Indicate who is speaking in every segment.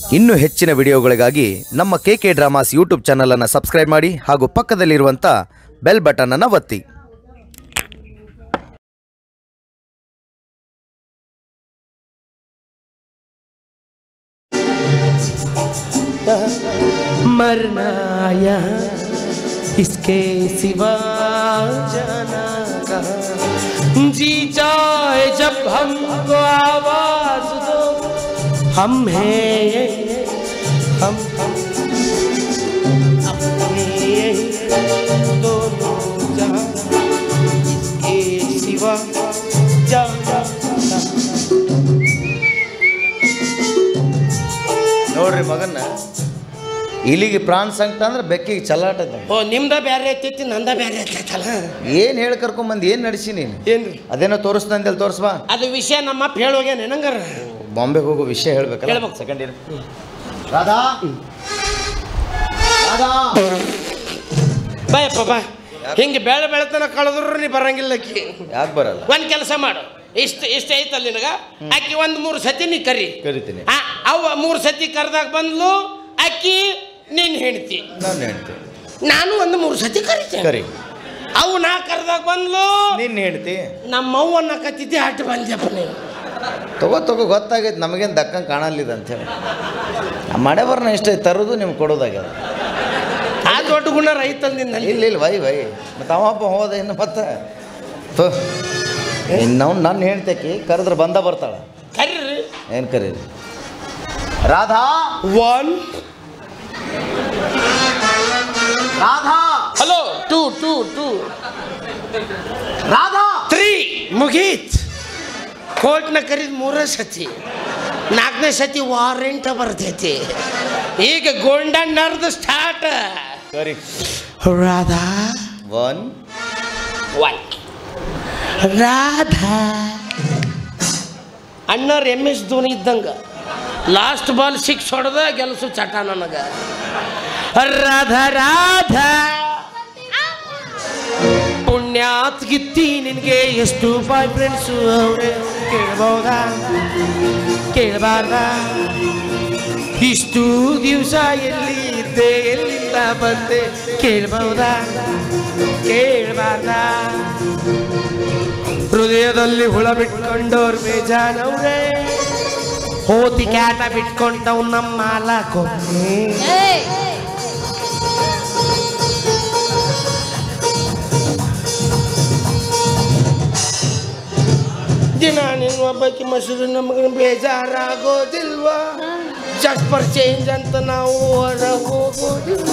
Speaker 1: ಇನ್ನೂ ಹೆಚ್ಚಿನ ವಿಡಿಯೋಗಳಿಗಾಗಿ ನಮ್ಮ ಕೆ ಕೆ ಡ್ರಾಮಾಸ್ ಯೂಟ್ಯೂಬ್ ಚಾನಲನ್ನು ಸಬ್ಸ್ಕ್ರೈಬ್ ಮಾಡಿ ಹಾಗೂ ಪಕ್ಕದಲ್ಲಿರುವಂಥ ಬೆಲ್ ಬಟನನ್ನು ಒತ್ತಿ
Speaker 2: मरना यहाँ इसके सिवा जाना कहाँ जी जाए जब हमको आवाज दो हम हैं ये, हम हम अपने ये दोनों जहाँ इसके सिवा जाना कहाँ
Speaker 1: ನೋಡ್ರಿ ಮಗನ್ನ ಇಲ್ಲಿಗೆ ಪ್ರಾಣ ಸಂಕಟ ಅಂದ್ರೆ ಬೆಕ್ಕಿಗೆ ಚಲಾಟ
Speaker 2: ಓ ನಿಮ್ದ ಬೇರೆ ಐತೈತಿ ನಂದ ಬೇರೆ ಐತೈತಲ್ಲ
Speaker 1: ಏನು ಹೇಳಿ ಕರ್ಕೊಂಬಂದು ಏನು ನಡೆಸಿ ನೀನು
Speaker 2: ಏನ್ರಿ
Speaker 1: ಅದೇನೋ ತೋರಿಸ್ದಂತೆಲ್ಲಿ ತೋರಿಸ್ಬಾ
Speaker 2: ಅದು ವಿಷಯ ನಮ್ಮಪ್ಪ ಹೇಳೋಗ್ಯಾನ ನಂಗಾರ
Speaker 1: ಬಾಂಬೆಗೆ ಹೋಗೋ ವಿಷಯ ಹೇಳ್ಬೇಕಲ್ಲ
Speaker 2: ಹೇಳ್ಬೇಕು.
Speaker 1: ಸೆಕೆಂಡ್ ಇಯರ್ ರಾಧಾ ರಾಧಾ
Speaker 2: ಬಾಯಪ್ಪ ಬಾ ಹಿಂಗೆ ಬೆಳೆ ಬೆಳೆತನ ಕಳೆದ್ರು ನೀ ಬರಂಗಿಲ್ಲ ಅಕ್ಕಿ
Speaker 1: ಯಾಕೆ ಬರಲ್ಲ
Speaker 2: ಒಂದ್ ಕೆಲಸ ಮಾಡು ಇಷ್ಟು ಇಷ್ಟ ಐತಲ್ಲ ನಿನಗ ಅಕ್ಕಿ ಒಂದ್ ಮೂರು ಸತಿ ನೀ ಕರಿ
Speaker 1: ಕರಿತೀನಿ
Speaker 2: ಆ, ಅವ ಮೂರು ಸತಿ ಕರೆದಾಗ ಬಂದ್ಲು ಅಕ್ಕಿ ನಿನ್ ಹೆಂಡ್ತಿ
Speaker 1: ನಾನು ಹೇಳ್ತೀನಿ
Speaker 2: ನಾನು ಒಂದು ಮೂರು ಸತಿ ಕರಿತೇನೆ
Speaker 1: ಕರಿ
Speaker 2: ಅವು ನಾ ಕರೆದಾಗ ಬಂದ್ಲು
Speaker 1: ನಿನ್ನ ಹೇಳ್ತಿ
Speaker 2: ನಮ್ಮ ಅವ್ವನ್ನ ಕತ್ತಿದ್ದೆ ಅಟ್ಟು ಬಂದ್ಯಪ್ಪ ನೀನು
Speaker 1: ತಗೋ ತಗೋ ಗೊತ್ತಾಗೈತೆ ನಮಗೇನು ದಕ್ಕಂಗೆ ಕಾಣಲಿಲ್ಲ ಅಂತೇಳಿ ಆ ಮಳೆ ಬರ್ನ ಇಷ್ಟ ತರೋದು ನಿಮ್ಗೆ ಕೊಡೋದಾಗ್ಯದ
Speaker 2: ಆ ದೊಡ್ಡ ಗುಣ ರೈತಲ್ ನಿನ್ನಲ್ಲಿ
Speaker 1: ಇಲ್ಲ ಇಲ್ಲ ವೈ ವೈ ಮತ್ತು ಅವಪ್ಪ ಹೋದ ಇನ್ನು ಮತ್ತೆ ತೋ ಇನ್ನವ್ ನನ್ನ ಹೇಳ್ತೇಕಿ ಕರೆದ್ರೆ ಬಂದ ಬರ್ತಾಳೆ
Speaker 2: ಕರೀರಿ
Speaker 1: ಏನು ಕರೀರಿ Radha
Speaker 2: one
Speaker 1: Radha
Speaker 2: hello two two two
Speaker 1: Radha
Speaker 2: three ಮುಗೀತ್ ಕೋರ್ಟ್ನ ಕರೀದ್ ಮೂರೇ ಸತಿ ನಾಲ್ಕನೇ ಸತಿ ವಾರೆಂಟ್ ಬರ್ತೈತಿ ಈಗ ಗೋಲ್ಡನ್ನರ್ದು ಸ್ಟಾರ್ಟ್
Speaker 1: ಕರಿ
Speaker 2: ರಾಧಾ
Speaker 1: ಒನ್
Speaker 2: ಒನ್ ರಾಧಾ ಅಣ್ಣವ್ರು ಎಮ್ ಎಸ್ ಧೋನಿ ಇದ್ದಂಗ ಲಾಸ್ಟ್ ಬಾಲ್ ಸಿಕ್ಸ್ ಹೊಡೆದ ಗೆಲ್ಸು ಚಟ ನನಗ ರಾಧಾ ರಾಧಾ ಪುಣ್ಯಾತ್ ಗಿತ್ತಿ ನಿನಗೆ ಎಷ್ಟು ಬಾಯ್ ಫ್ರೆಂಡ್ಸು ಅವರೇ ಕೇಳ್ಬೋದಾ ಕೇಳಬಾರ್ದ ಇಷ್ಟು ದಿವಸ ಎಲ್ಲಿ ಇದ್ದೆ ಎಲ್ಲಿಂದ ಬಂದೆ ಕೇಳ್ಬಹುದಾ ಕೇಳಬಾರ್ದ ಹೃದಯದಲ್ಲಿ ಹುಳ ಬಿಟ್ಕೊಂಡವ್ರು ಬೇಜಾನವ್ರೆ ಹೋತಿ ಕ್ಯಾಟ ಬಿಟ್ಕೊಂಡವ್ ನಮ್ಮ ಮಾಲಕೊಮ್ಮೆ ದಿನ ನೀನು ಒಬ್ಬಾಕಿ ಮಸೂರು ನಮಗೆ ಬೇಜಾರಾಗೋದಿಲ್ವಾ ಜಸ್ಟ್ ಫಾರ್ ಚೇಂಜ್ ಅಂತ ನಾವು ಹೊರಗೆ ಹೋಗೋದಿಲ್ಲ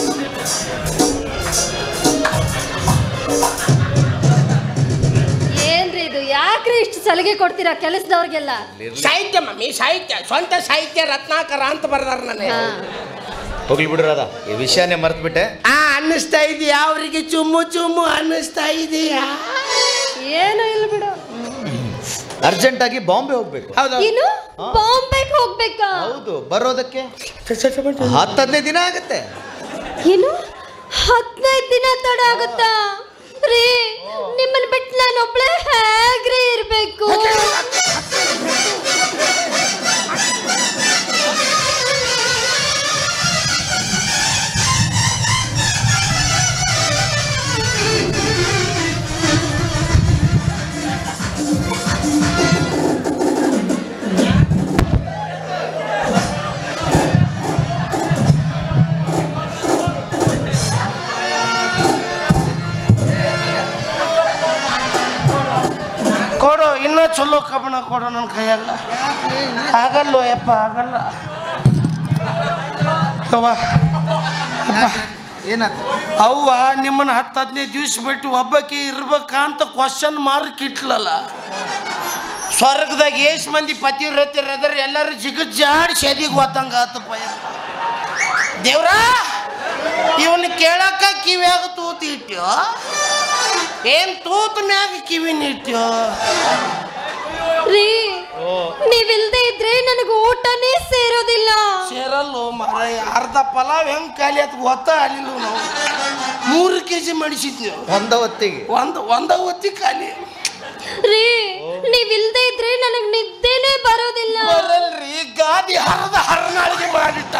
Speaker 3: ಏನ್ರಿ ಇದು ಯಾಕ್ರಿ ಇಷ್ಟು ಸಲಿಗೆ ಕೊಡ್ತೀರಾ ಕೆಲಸದವ್ರಿಗೆಲ್ಲ
Speaker 2: ಸಾಹಿತ್ಯ ಮಮ್ಮಿ ಸಾಹಿತ್ಯ ಸ್ವಂತ ಸಾಹಿತ್ಯ ರತ್ನಾಕರ ಅಂತ ಬರ್ದಾರ ನನಗೆ
Speaker 3: ಹಾ.
Speaker 1: ಹೋಗ್ಲಿ ಬಿಡು ರಾಧಾ ಈ ವಿಷಯನೇ ಮರ್ತ್ಬಿಟ್ಟೆ
Speaker 2: ಆ ಅನ್ನಿಸ್ತಾ ಇದೆಯಾ ಅವರಿಗೆ ಚುಮ್ಮು ಚುಮ್ಮು ಅನ್ನಿಸ್ತಾ ಇದೆಯಾ
Speaker 3: ಏನು ಇಲ್ಲ ಬಿಡು
Speaker 1: ಅರ್ಜೆಂಟಾಗಿ ಬಾಂಬೆ ಹೋಗ್ಬೇಕು
Speaker 2: ಹೌದು
Speaker 3: ಇನ್ನು ಬಾಂಬೆಗೆ ಹೋಗ್ಬೇಕಾ
Speaker 1: ಹೌದು ಬರೋದಕ್ಕೆ ಹತ್ತು ಹದಿನೈದು ದಿನ ಆಗತ್ತೆ
Speaker 3: ಏನು ಹದಿನೈದು ದಿನ ತಡ ಆಗುತ್ತಾ ರೀ ನಿಮ್ಮನ್ನ ಬಿಟ್ಟು ನಾನು ಒಬ್ಳೆ ಹೇಗ್ರಿ ಇರ್ಬೇಕು
Speaker 2: ಕೊಡು ಇನ್ನೂ ಚಲೋ ಕಬ್ಬಣ ಕೊಡು ನನ್ನ ಕೈಯಾಗ ಆಗಲ್ಲ ಯಪ್ಪ ಆಗಲ್ಲ ಅವ್ವ
Speaker 1: ಏನಾತ
Speaker 2: ಅವ್ವ ನಿಮ್ಮನ್ನ ಹತ್ತು ಹದಿನೈದು ದಿವ್ಸ ಬಿಟ್ಟು ಒಬ್ಬಕ್ಕೆ ಇರ್ಬೇಕಂತ ಕ್ವಶನ್ ಮಾರ್ಕ್ ಇಟ್ಲಲ್ಲ ಸ್ವರ್ಗದಾಗ ಎಷ್ಟು ಮಂದಿ ಪತಿವ್ರತಿರದ್ರ ಎಲ್ಲರೂ ಜಿಗತ್ ಜಾಡಿ ಸೆದಿಗೆ ಹೋದಂಗ ಆತಪ್ಪ ದೇವ್ರ ಇವನ್ ಕೇಳಕ್ಕ ಕಿವ್ಯಾಗ ತೂತು ಇಟ್ಟ್ಯೋ ಏನ್ ತೂತು ಮ್ಯಾಗ ಕಿವಿನ ಇಟ್ಟ್ಯೋ
Speaker 3: ರೀ ನೀವಿಲ್ದೇ ಇದ್ರೆ ನನಗೆ ಊಟನೇ ಸೇರೋದಿಲ್ಲ
Speaker 2: ಸೇರಲ್ಲೋ ಮರ ಅರ್ಧ ಪಲಾವ್ ಹೆಂಗ್ ಖಾಲಿ ಆತ್ ಗೊತ್ತ ಅಲ್ಲಿಲ್ಲ ನಾವು ಮೂರು ಕೆ ಜಿ ಮಾಡಿಸಿದ್ವಿ
Speaker 1: ಒಂದ ಹೊತ್ತಿಗೆ
Speaker 2: ಒಂದು ಒಂದ ಹೊತ್ತಿ ಖಾಲಿ
Speaker 3: ರೀ ನೀವಿಲ್ದೇ ಇದ್ರೆ ನನಗೆ ನಿದ್ದೆನೇ ಬರೋದಿಲ್ಲ
Speaker 2: ಬರಲ್ರಿ ಗಾದಿ ಹರದ ಹರನಾಳಿಗೆ ಮಾಡಿ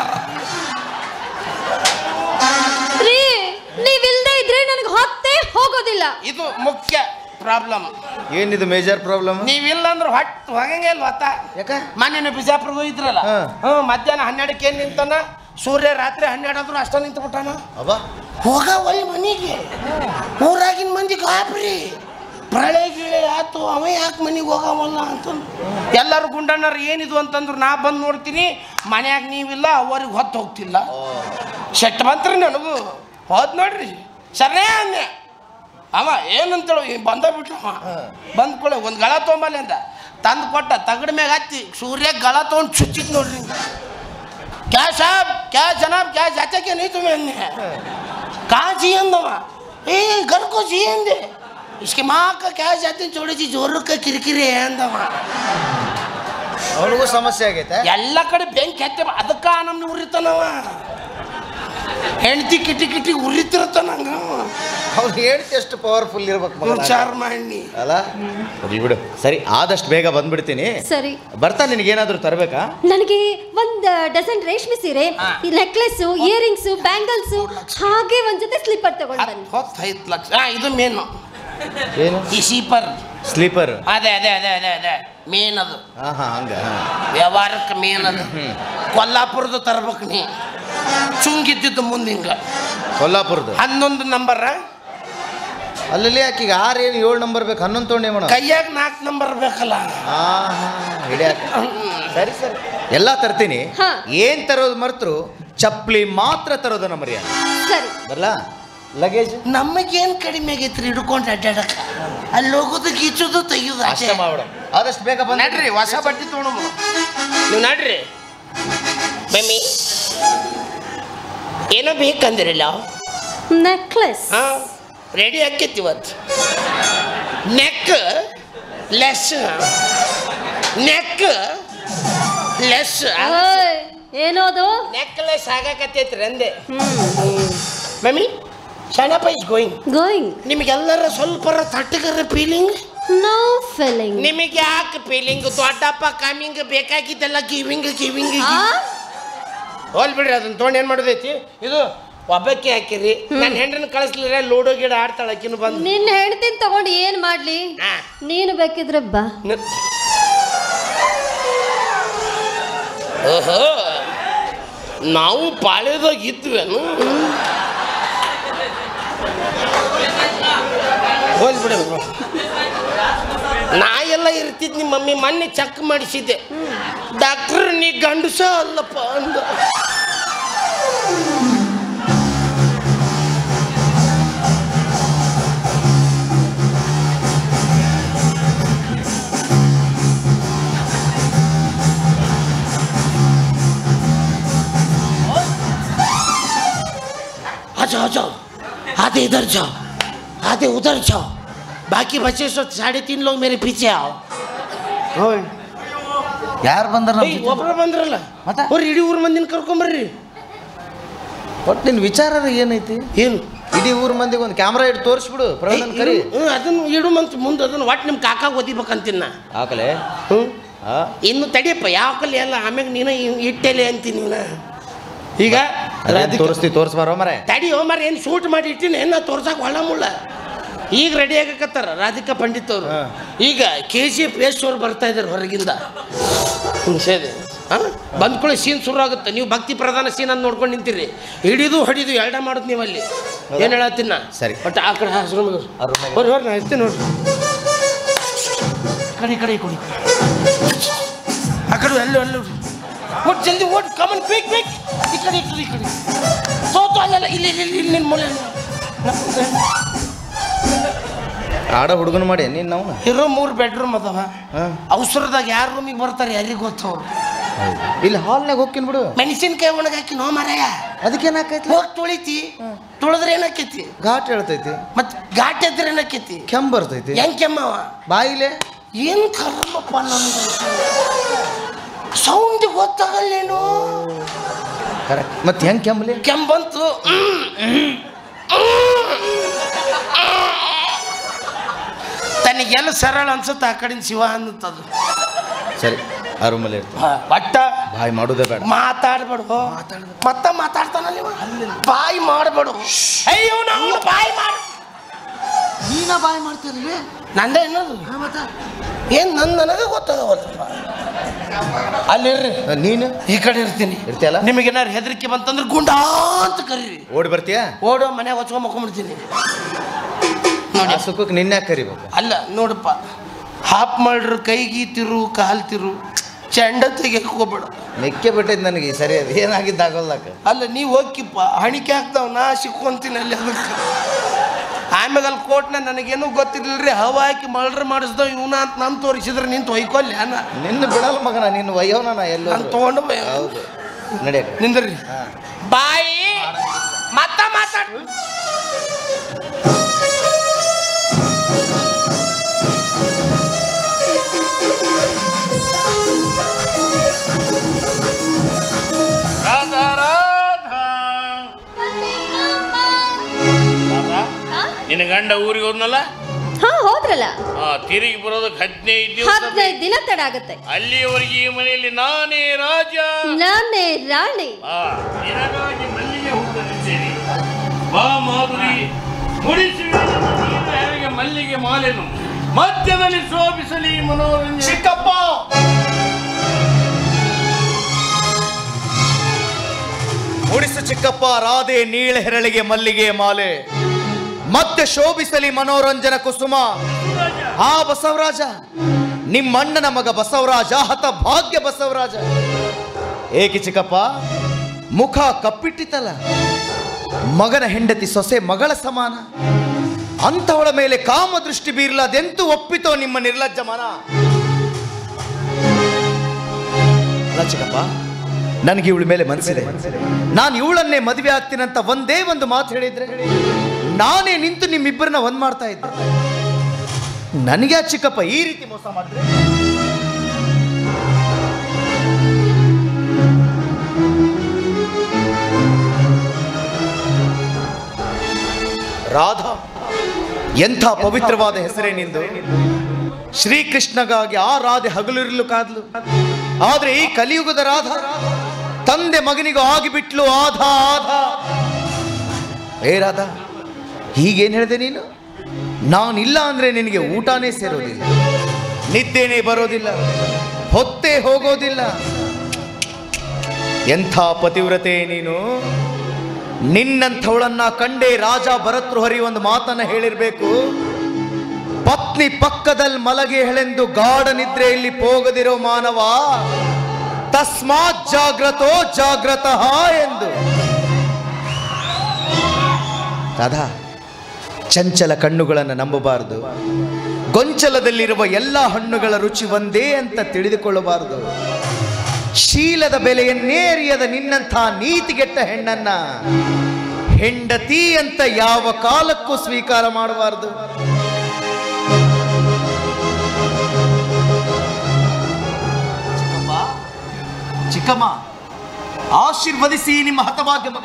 Speaker 2: ಇದು ಮುಖ್ಯ ಪ್ರಾಬ್ಲಮ್
Speaker 1: ಏನಿದು ಮೇಜರ್ ಪ್ರಾಬ್ಲಮ್
Speaker 2: ನೀವಿಲ್ಲ ಅಂದ್ರೆ ಹೊಟ್ಟು ಹೋಗಂಗೆ ಇಲ್ಲ ಹೊತ್ತ
Speaker 1: ಯಾಕ
Speaker 2: ಮೊನ್ನೆ ಬಿಜಾಪುರ ಹೋಗಿದ್ರಲ್ಲ
Speaker 1: ಹಾ.
Speaker 2: ಹ್ಞೂ ಮಧ್ಯಾಹ್ನ ಹನ್ನೆರಡಕ್ಕೆ ಏನು ನಿಂತಾನ ಸೂರ್ಯ ರಾತ್ರಿ ಹನ್ನೆರಡು ಆದ್ರೂ ಅಷ್ಟ ನಿಂತು ಬಿಟ್ಟಾನ
Speaker 1: ಅಬ್ಬಾ
Speaker 2: ಹೋಗ ಒಳ್ಳೆ ಮನೆಗೆ ಊರಾಗಿನ ಮಂದಿ ಗಾಬ್ರಿ ಪ್ರಳಯ ಗಿಳೆ ಆತು ಅವ ಯಾಕೆ ಮನೆಗೆ ಹೋಗವಲ್ಲ ಅಂತಂದು ಎಲ್ಲರೂ ಗುಂಡಣ್ಣರು ಏನಿದು ಅಂತಂದ್ರು ನಾ ಬಂದು ನೋಡ್ತೀನಿ ಮನ್ಯಾಗ ನೀವಿಲ್ಲ ಅವ್ರಿಗೆ ಹೊತ್ತು ಹೋಗ್ತಿಲ್ಲ ಶೆಟ್ ಬಂತ್ರಿ ನನಗೂ ಹೋದ್ ನೋಡ್ರಿ ಸರೇ ಅಂದೆ ಅವ ಏನಂತೇಳು ಬಂದ ಬಿಟ್ಟ ಅವ ಬಂದ್ ಕೊಳೆ ಒಂದು ಗಳ ತೊಗೊಂಬಲ್ಲಿ ಅಂತ ತಂದು ಕೊಟ್ಟ ತಗಡ ಮ್ಯಾಗ ಹತ್ತಿ ಸೂರ್ಯ ಗಳ ತೊಗೊಂಡು ಚುಚ್ಚಿತ್ ನೋಡ್ರಿ क्या साहब क्या जनाब क्या चाचा क्या नहीं तुम्हें अन्य है कहाँ चाहिए दवा ए घर को चाहिए दे इसके माँ का क्या चाहते हैं थोड़ी सी जोर का किरकिरे है दवा
Speaker 1: ಅವನಿಗೂ ಸಮಸ್ಯೆ ಆಗೈತೆ
Speaker 2: ಎಲ್ಲ ಕಡೆ ಬೆಂಕಿ ಹತ್ತೆ ಅದಕ್ಕ ನಮ್ನ ಉರಿತಾನವ ಹೆಂಡತಿ ಕಿಟಿ ಕಿಟಿ ಉರಿತಿರ್ತಾನ ಹಂಗ
Speaker 1: ಅವ್ನು ಹೇಳ್ತಿ ಎಷ್ಟು ಪವರ್ಫುಲ್ ಇರ್ಬೇಕು ಮಗ
Speaker 2: ವಿಚಾರ ಮಾಡಿ
Speaker 1: ಅಲ್ಲ ಹೋಗ್ಲಿ ಬಿಡು ಸರಿ ಆದಷ್ಟು ಬೇಗ ಬಂದ್ಬಿಡ್ತೀನಿ
Speaker 3: ಸರಿ
Speaker 1: ಬರ್ತಾ ನಿನಗೇನಾದ್ರೂ ತರಬೇಕಾ
Speaker 3: ನನಗೆ ಒಂದ್ ಡಜನ್ ರೇಷ್ಮೆ ಸೀರೆ ಈ ನೆಕ್ಲೆಸ್ ಇಯರಿಂಗ್ಸ್ ಬ್ಯಾಂಗಲ್ಸ್ ಹಾಗೆ ಒಂದ್ ಜೊತೆ ಸ್ಲಿಪ್ಪರ್ ತಗೊಂಡ್ ಬನ್ನಿ
Speaker 2: ಹತ್ತೈದು ಲಕ್ಷ ಹಾ ಇದು ಮೇನು
Speaker 1: ಏನು
Speaker 2: ಈ ಸೀಪರ್
Speaker 1: ಸ್ಲೀಪರ್
Speaker 2: ಅದೇ ಅದೇ ಅದೇ ಅದೇ ಅದೇ ಮೇನ್ ಅದು
Speaker 1: ಹಾ ಹಾ ಹಂಗ ಹಾ.
Speaker 2: ವ್ಯವಹಾರಕ್ಕೆ ಮೇನ್ ಅದು ಕೊಲ್ಲಾಪುರದ ತರ್ಬೇಕು ನೀ ಚುಂಗಿದ್ದಿದ್ದು ಮುಂದೆ ಹಿಂಗ
Speaker 1: ಕೊಲ್ಲಾಪುರದ
Speaker 2: ಹನ್ನೊಂದು ನಂಬರ್
Speaker 1: ಅಲ್ಲಿ ಆಕಿಗೆ ಆರು ಏನು ಏಳು ನಂಬರ್ ಬೇಕು ಹನ್ನೊಂದು ತೊಗೊಂಡೆ ಮೇಡಮ್
Speaker 2: ಕೈಯಾಗ ನಾಲ್ಕು ನಂಬರ್ ಬೇಕಲ್ಲ
Speaker 1: ಹಾ ಹಾ ಹಿಡಿಯಾಕ ಸರಿ ಸರಿ ಎಲ್ಲ ತರ್ತೀನಿ
Speaker 3: ಹಾ.
Speaker 1: ಏನ್ ತರೋದು ಮರ್ತರು ಚಪ್ಪಲಿ ಮಾತ್ರ ತರೋದನ್ನ ಮರ್ಯಾದ
Speaker 3: ಸರಿ
Speaker 1: ಬರಲಾ ಲಗೇಜ್
Speaker 2: ನಮಗೇನು ಕಡಿಮೆ ಆಗೈತ್ರಿ ಹಿಡ್ಕೊಂಡು ಅಡ್ಡಾಡಕ ಅಲ್ಲಿ ಹೋಗೋದು ಗೀಚೋದು ತೆಗಿಯೋದು
Speaker 1: ಅಷ್ಟೇ
Speaker 2: ಅಷ್ಟೇ
Speaker 1: ಮಾಡ್ಬಿಡ ಆದಷ್ಟು ಬೇಗ ಬಂದ
Speaker 2: ನಡ್ರಿ ಹೊಸ ಬಟ್ಟೆ ತೊಗೊಂಡು ನೀವು ನಡ್ರಿ ಮಮ್ಮಿ ಏನೋ ಬೇಕಂದಿರಲ್ಲ
Speaker 3: ನೆಕ್ಲೆಸ್
Speaker 2: ಹಾ ರೆಡಿ ಆಕೈತಿ ಇವತ್ತು ನೆಕ್ ಲೆಸ್ ನೆಕ್ ಲೆಸ್
Speaker 3: ಏನೋದು
Speaker 2: ನೆಕ್ಲೆಸ್ ಆಗಾಕತ್ತೈತ್ರಿ ಅಂದೆ mummy Shanappa is going
Speaker 3: going
Speaker 2: ನಿಮಗೆಲ್ಲರ ಸ್ವಲ್ಪ ತಟ್ಟಗರ ಫೀಲಿಂಗ್
Speaker 3: ನೋ ಫೀಲಿಂಗ್
Speaker 2: ನಿಮಗೆ ಯಾಕೆ ಫೀಲಿಂಗ್ ದೊಡ್ಡಪ್ಪ ಕಮಿಂಗ್ ಬೇಕಾಗಿದ್ದೆಲ್ಲ ಗಿವಿಂಗ್ ಗಿವಿಂಗ್ ಹೋಲ್ ಬಿಡ್ರಿ ಅದನ್ನ ತೊಗೊಂಡು ಏನು ಮಾಡೋದೈತಿ ಇದು ಒಬ್ಬಕ್ಕೆ ಹಾಕಿರಿ ನನ್ನ ಹೆಂಡನ ಕಳಿಸ್ಲಿರ ಲೂಡೋ ಗಿಡ ಆಡ್ತಾಳೆ ಆಕಿನ ಬಂದು
Speaker 3: ನಿನ್ನ ಹೆಂಡತಿನ ತಗೊಂಡು ಏನ್ ಮಾಡ್ಲಿ
Speaker 2: ಹಾ.
Speaker 3: ನೀನು ಬೇಕಿದ್ರೆ ಬಾ
Speaker 2: ನ- ಓಹೋ ನಾವು ಪಾಳ್ಯದಾಗ ಇದ್ವೇನು ಹೋದ್ ಬಿಡ ನಾ ಎಲ್ಲ ಇರ್ತಿದ್ ನಿಮ್ಮ ಮಮ್ಮಿ ಮೊನ್ನೆ ಚೆಕ್ ಮಾಡಿಸಿದ್ದೆ ಡಾಕ್ಟ್ರ್ ನೀ ಗಂಡಸ ಅಲ್ಲಪ್ಪ ಅಂದ अच्छा अच्छा आधे इधर जाओ आधे उधर जाओ बाकी बचे सो साढ़े तीन लोग मेरे पीछे आओ
Speaker 1: ಯಾರು ಬಂದ್ರ
Speaker 2: ಒಬ್ಬರು ಬಂದ್ರಲ್ಲ
Speaker 1: ಮತ್ತೆ?
Speaker 2: ಅವ್ರು ಇಡೀ ಊರ್ ಮಂದಿನ ಕರ್ಕೊಂಬರ್ರಿ
Speaker 1: ಒಟ್ಟು ನಿನ್ನ ವಿಚಾರ ಏನೈತಿ
Speaker 2: ಏನು
Speaker 1: ಇಡೀ ಊರ್ ಮಂದಿಗೆ ಒಂದು ಕ್ಯಾಮ್ರಾ ಇಟ್ಟು ತೋರಿಸ್ಬಿಡು ಪ್ರವೀಣನ್ ಕರಿ
Speaker 2: ಹ್ಞೂ ಅದನ್ನು ಇಡು ಮಂತ್ ಮುಂದೆ ಅದನ್ನು ಒಟ್ಟು ನಿಮ್ಮ ಕಾಕ ಓದಿಬೇಕಂತೀನಿ ನಾ
Speaker 1: ಆಕಲೆ
Speaker 2: ಹ್ಞೂ
Speaker 1: ಹಾ
Speaker 2: ಇನ್ನು ತಡಿಯಪ್ಪ ಯಾವ ಕಲ್ಲಿ ಎಲ್ಲ ಆಮ್ಯಾಗ ನೀನು ಇಟ್ಟೆಲೆ ಅಂತೀನಿ ನೀನು ಈಗ
Speaker 1: ಅದೇನ್
Speaker 2: ರಾಧಿಕಾ-
Speaker 1: ತೋರಿಸ್ತಿ ತೋರಿಸ್ಬಾರೋ ಮರೆ
Speaker 2: ತಡಿ ಹೋಮರ್ ಏನು ಶೂಟ್ ಮಾಡಿ ಇಟ್ಟಿನಿ ಏನ ತೋರ್ಸಕ್ಕೆ ಒಳ್ಳ ಮುಳ್ಳ ಈಗ ರೆಡಿ ಆಗಕತ್ತಾರ ರಾಧಿಕಾ ಪಂಡಿತ್ ಅವರು
Speaker 1: ಹಾ.
Speaker 2: ಈಗ ಕೆ ಜಿ ಎಫ್ ಎಸ್ ಅವ್ರು ಬರ್ತಾ ಇದ್ದಾರೆ ಹೊರಗಿಂದ ಹುಣಸೇದೆ ಹಾಂ ಬಂದ್ಕೊಳ್ಳಿ ಸೀನ್ ಶುರು ಆಗುತ್ತೆ ನೀವು ಭಕ್ತಿ ಪ್ರಧಾನ ಸೀನ್ ಅಂತ ನೋಡ್ಕೊಂಡು ನಿಂತಿರಿ ಹಿಡಿದು ಹೊಡಿದು ಎರಡ ಮಾಡೋದು ನೀವು ಅಲ್ಲಿ ಏನು ಹೇಳತ್ತೀನಿ ನಾ
Speaker 1: ಸರಿ.
Speaker 2: ಬಟ್ ಆ ಕಡೆ ಹಾಸ್ರು
Speaker 1: ಆ room ಗೆ.
Speaker 2: ಬರ್ರಿ ಹೊರ ನಾ ಇರ್ತೀನಿ ನೋಡ್ರಿ ಕಡೆ ಕಡೆ ಕೊಡಿ ಆ ಕಡೆ ಅಲ್ಲಿ ಅಲ್ಲಿ ಓಟ್ ಜಲ್ದಿ ಓಟ್ ಕಮನ್ ಕ್ವಿಕ್ ಕ್ವಿಕ್ ಈ ಕಡೆ ಈ ಕಡೆ ಈ ಕಡೆ ಸೋತು ಅಲ್ಲೆಲ್ಲ ಇಲ್ಲಿ ಇಲ್ಲಿ ಇಲ್ಲಿ ಇಲ್ಲಿ ನಿನ್ನ ಮೂಲೆ
Speaker 1: ಆಡ ಹುಡುಗನ ಮಾಡಿ ನೀನು ನಾವು
Speaker 2: ಇರೋ ಮೂರು ಬೆಡ್ರೂಮ್ ಅದಾವ
Speaker 1: ಹಾಂ
Speaker 2: ಅವಸರದಾಗ ಯಾರ ರೂಮಿಗೆ ಬರ್ತಾರೆ ಯಾರಿಗೆ ಗೊತ್ತವ್ರು
Speaker 1: ಇಲ್ಲಿ ಹಾಲ್ನಾಗ ಹೋಗ್ತೀನಿ ಬಿಡು
Speaker 2: ಮೆಣಸಿನ್ಕಾಯಿ ಒಣಗಾಕಿ ನೋ ಮರಯ
Speaker 1: ಅದಕ್ಕೇನಾಕೈತಿ
Speaker 2: ಹೋಗಿ ತುಳಿತಿ ತುಳಿದ್ರೆ ಏನಾಕೈತಿ
Speaker 1: ಘಾಟ್ ಹೇಳ್ತೈತಿ
Speaker 2: ಮತ್ ಘಾಟ್ ಎದ್ರೆ ಏನಾಕೈತಿ
Speaker 1: ಕೆಂಪ್ ಬರ್ತೈತಿ
Speaker 2: ಹೆಂಗ್ ಕೆಮ್ಮವ
Speaker 1: ಬಾಯಿಲೆ
Speaker 2: ಏನ್ ಕರ್ಮಪ್ಪ ನಮ್ಗೆ ಸೌಂಡ್ ಗೊತ್ತಾಗಲ್ಲೇನು
Speaker 1: ಕರೆಕ್ಟ್ ಮತ್ತೆ ಹೆಂಗ್ ಕೆಮ್ಮಲಿ
Speaker 2: ಕೆಂಬಂತು ತನಗೆಲ್ಲ ಸರಳ ಅನ್ಸುತ್ತೆ ಆ ಕಡೆಯಿಂದ ಶಿವ ಅನ್ನುತ್ತದು
Speaker 1: ಸರಿ ಆ ರೂಮಲ್ಲಿ ಇರ್ತೀನಿ
Speaker 2: ಒಟ್ಟ
Speaker 1: ಬಾಯಿ ಮಾಡೋದೇ ಬೇಡ
Speaker 2: ಮಾತಾಡ್ಬೇಡು ಮತ್ತ ಮಾತಾಡ್ತಾನಲ್ಲ ಇವ ಬಾಯಿ ಮಾಡಬೇಡು ಅಯ್ಯೋ ನಾವು ಬಾಯಿ ಮಾಡ ನೀನ ಬಾಯ್ ಮಾಡ್ತೀರಿ ನಂದೇ ಏನದು ಏನ್ ನನ್ ನನಗೆ ಗೊತ್ತಾಗವಲ್ಲಪ್ಪ ಅಲ್ಲಿರ್ರಿ
Speaker 1: ನೀನು
Speaker 2: ಈ ಕಡೆ ಇರ್ತೀನಿ
Speaker 1: ಇರ್ತೀಯಲ್ಲ?
Speaker 2: ನಿಮಗೇನಾರು ಹೆದರಿಕೆ ಬಂತಂದ್ರೆ ಗುಂಡಾ ಅಂತ ಕರೀರಿ
Speaker 1: ಓಡಿ ಬರ್ತೀಯಾ
Speaker 2: ಓಡೋ ಮನ್ಯಾಗ ಹೊಚ್ಕೊಂಡ್ ಮಕ್ಕೊಂಡ್ಬಿಡ್ತೀನಿ ನೋಡಿ
Speaker 1: ಆ ಸುಖಕ್ಕೆ ನಿನ್ನೆ ಕರಿಬೇಕು
Speaker 2: ಅಲ್ಲ ನೋಡಪ್ಪ ಹಾಪ್ ಮಾಡ್ರು ಕೈಗಿ ತಿರು ಕಾಲ್ ತಿರು ಚೆಂಡ ತೆಗಿಯಕ್ ಹೋಗ್ಬೇಡ
Speaker 1: ಮೆಕ್ಕೆ ಬಿಟ್ಟಿದ್ ನನಗೆ ಈ ಸರಿ ಅದು ಏನಾಗಿದ್ದಾಗಲ್ಲಕ
Speaker 2: ಅಲ್ಲ ನೀವು ಹೋಗಿಪ್ಪ ಹಣಿಕೆ ಹಾಕ್ತಾವ ನಾ ಸಿಕ್ಕೊಂತೀನಿ ಅಲ್ಲಿ ಅದಕ್ಕೆ ಆಮ್ಯಾಗ ಅಲ್ಲಿ ಕೋಟ್ನ ನನಗೇನು ಗೊತ್ತಿರ್ಲಿಲ್ರಿ ಹವ ಹಾಕಿ ಮಳ್ರ ಮಾಡಿಸ್ದವ ಇವನ ಅಂತ ನನ್ ತೋರಿಸಿದ್ರೆ ನಿಂತು ಒಯ್ಕೊಲ್ಲಿ ಅನ್ನ
Speaker 1: ನಿನ್ನ ಬಿಡಲ್ಲ ಮಗನ ನಿನ್ನ ವಯ್ಯವನ ನಾ ಎಲ್ಲೋ
Speaker 2: ನಾನು ತಗೊಂಡು ಬೈ
Speaker 1: ಹೌದು ನಡೆಯಕ್ಕೆ
Speaker 2: ನಿಂದ್ರಿ ಬಾಯಿ ಮತ್ತ ಮಾತಾಡ್
Speaker 4: ರಾಧಾ ರಾಧಾ ರಾಧಾ ನಿನ್ನ ಗಂಡ ಊರಿಗೆ ಹೋದ್ನಲ್ಲ
Speaker 3: ಹಾ ಹೋದ್ರಲ್ಲ
Speaker 4: ಆ ತಿರುಗಿ ಬರೋದಕ್ಕೆ ಹದಿನೈದು ದಿವಸ
Speaker 3: ಹದಿನೈದು ದಿನ ತಡ ಆಗತ್ತೆ
Speaker 4: ಅಲ್ಲಿಯವರೆಗೆ ಈ ಮನೆಯಲ್ಲಿ ನಾನೇ ರಾಜ
Speaker 3: ನಾನೇ ರಾಣಿ
Speaker 4: ಆ ನಿನಗಾಗಿ ಮಲ್ಲಿಗೆ ಹೂ ತಂದಿದ್ದೇನೆ ಬಾ ಮಾಧುರಿ ಮುಡಿಸುವೆ ನನ್ನ ನೀನು ಹೆರಿಗೆ ಮಲ್ಲಿಗೆ ಮಾಲೆನು ಮಧ್ಯದಲ್ಲಿ ಶೋಭಿಸಲಿ ಮನೋರಂಜನೆ
Speaker 1: ಚಿಕ್ಕಪ್ಪ ಮುಡಿಸು ಚಿಕ್ಕಪ್ಪ ರಾಧೆ ನೀಳ ಹೆರಳಿಗೆ ಮಲ್ಲಿಗೆ ಮಾಲೆ ಮತ್ತೆ ಶೋಭಿಸಲಿ ಮನೋರಂಜನ ಕುಸುಮ ಆ ಬಸವರಾಜ ನಿಮ್ಮಣ್ಣನ ಮಗ ಬಸವರಾಜ ಹತ ಭಾಗ್ಯ ಬಸವರಾಜ ಏಕೆ ಚಿಕ್ಕಪ್ಪ ಮುಖ ಕಪ್ಪಿಟ್ಟಿತಲ್ಲ ಮಗನ ಹೆಂಡತಿ ಸೊಸೆ ಮಗಳ ಸಮಾನ ಅಂಥವಳ ಮೇಲೆ ಕಾಮ ದೃಷ್ಟಿ ಬೀರ್ಲದೆಂತೂ ಒಪ್ಪಿತೋ ನಿಮ್ಮ ನಿರ್ಲಜ್ಜ ಮನ ಅಲ್ಲ ಚಿಕ್ಕಪ್ಪ ನನಗೆ ಇವಳ ಮೇಲೆ ಮನಸ್ಸಿದೆ ನಾನು ಇವಳನ್ನೇ ಮದುವೆ ಆಗ್ತೀನಂತ ಒಂದೇ ಒಂದು ಮಾತು ಹೇಳಿದ್ರೆ ನಾನೇ ನಿಂತು ನಿಮ್ಮಿಬ್ಬರನ್ನ ಒಂದ್ ಮಾಡ್ತಾ ಇದ್ದೆ ನನಗೆ ಆ ಚಿಕ್ಕಪ್ಪ ಈ ರೀತಿ ಮೋಸ ಮಾಡಿದ್ರೆ ರಾಧಾ ಎಂಥ ಪವಿತ್ರವಾದ ಹೆಸರೇ ನಿಂದು ಶ್ರೀಕೃಷ್ಣಗಾಗಿ ಆ ರಾಧೆ ಹಗಲಿರಲು ಕಾದ್ಲು ಆದ್ರೆ ಈ ಕಲಿಯುಗದ ರಾಧ ತಂದೆ ಮಗನಿಗೂ ಆಗಿಬಿಟ್ಲು ಆಧ ಆಧ ಏ ರಾಧಾ ಹೀಗೇನು ಹೇಳಿದೆ ನೀನು ನಾನಿಲ್ಲ ಅಂದ್ರೆ ನಿನಗೆ ಊಟನೇ ಸೇರೋದಿಲ್ಲ ನಿದ್ದೆನೇ ಬರೋದಿಲ್ಲ ಹೊತ್ತೇ ಹೋಗೋದಿಲ್ಲ ಎಂಥ ಪತಿವ್ರತೆ ನೀನು ನಿನ್ನಂಥವಳನ್ನ ಕಂಡೇ ರಾಜ ಭರತೃಹರಿ ಒಂದು ಮಾತನ್ನ ಹೇಳಿರ್ಬೇಕು ಪತ್ನಿ ಪಕ್ಕದಲ್ಲಿ ಮಲಗೆ ಹೆಳೆಂದು ಗಾಢ ನಿದ್ರೆಯಲ್ಲಿ ಹೋಗದಿರೋ ಮಾನವ ತಸ್ಮಾತ್ ಜಾಗ್ರತೋ ಜಾಗ್ರತಃ ಎಂದು ರಾಧಾ ಚಂಚಲ ಕಣ್ಣುಗಳನ್ನು ನಂಬಬಾರದು ಗೊಂಚಲದಲ್ಲಿರುವ ಎಲ್ಲ ಹಣ್ಣುಗಳ ರುಚಿ ಒಂದೇ ಅಂತ ತಿಳಿದುಕೊಳ್ಳಬಾರದು ಶೀಲದ ಬೆಲೆಯನ್ನೇ ಅರಿಯದ ನಿನ್ನಂಥ ನೀತಿಗೆಟ್ಟ ಹೆಣ್ಣನ್ನ ಹೆಂಡತಿ ಅಂತ ಯಾವ ಕಾಲಕ್ಕೂ ಸ್ವೀಕಾರ ಮಾಡಬಾರದು ಚಿಕ್ಕಮ್ಮ ಆಶೀರ್ವದಿಸಿ ನಿಮ್ಮ ಹತಭಾಗ್ಯ ಮಗ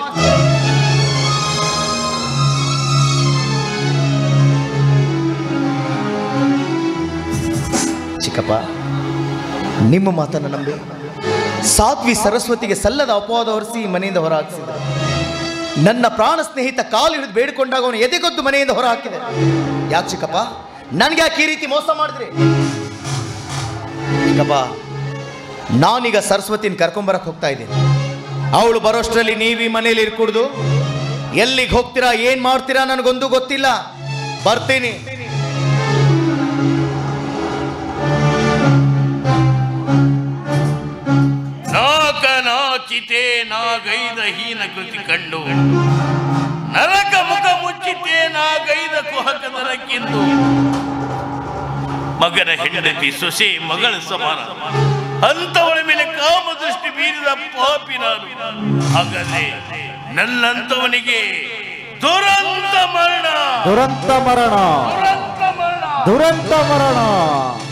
Speaker 1: ಚಿಕ್ಕಪ್ಪ ನಿಮ್ಮ ಮಾತನ್ನು ನಂಬಿ ಸಾಧ್ವಿ ಸರಸ್ವತಿಗೆ ಸಲ್ಲದ ಅಪವಾದ ಹೊರಿಸಿ ಈ ಮನೆಯಿಂದ ಹೊರ ಹಾಕಿಸಿದ ನನ್ನ ಪ್ರಾಣ ಸ್ನೇಹಿತ ಕಾಲು ಹಿಡಿದು ಬೇಡಿಕೊಂಡಾಗ ಅವನು ಎದೆಗೊದ್ದು ಮನೆಯಿಂದ ಹೊರ ಹಾಕಿದೆ ಯಾಕೆ ಚಿಕ್ಕಪ್ಪ ನನಗೆ ಯಾಕೆ ಈ ರೀತಿ ಮೋಸ ಮಾಡಿದ್ರಿ ಚಿಕ್ಕಪ್ಪ ನಾನೀಗ ಸರಸ್ವತಿನ ಕರ್ಕೊಂಬರಕ್ಕೆ ಹೋಗ್ತಾ ಇದ್ದೀನಿ ಅವಳು ಬರೋಷ್ಟರಲ್ಲಿ ನೀವು ಈ ಮನೇಲಿ ಇರ್ಕೂಡ್ದು ಎಲ್ಲಿಗೆ ಹೋಗ್ತೀರಾ ಏನ್ ಮಾಡ್ತೀರಾ ನನಗೊಂದು ಗೊತ್ತಿಲ್ಲ ಬರ್ತೀನಿ
Speaker 4: ನಾಕ ನಾಚಿತೆ ನಾಗೈದ ಹೀನ ಕೃತಿ ಕಂಡು ನರಕ ಮುಖ ಮುಚ್ಚಿತೆ ನಾಗೈದ ಕುಹಕ ನರಕ್ಕೆಂದು ಮಗನ ಹೆಂಡತಿ ಸೊಸೆ ಮಗಳ ಸಮಾನ ಅಂತವಳ ಮೇಲೆ ಕಾಮ ದೃಷ್ಟಿ ಬೀರಿದ ಪಾಪಿ ನಾನು ಹಾಗಾದ್ರೆ ನನ್ನಂತವನಿಗೆ ದುರಂತ ಮರಣ
Speaker 5: ದುರಂತ ಮರಣ
Speaker 4: ದುರಂತ ಮರಣ
Speaker 5: ದುರಂತ ಮರಣ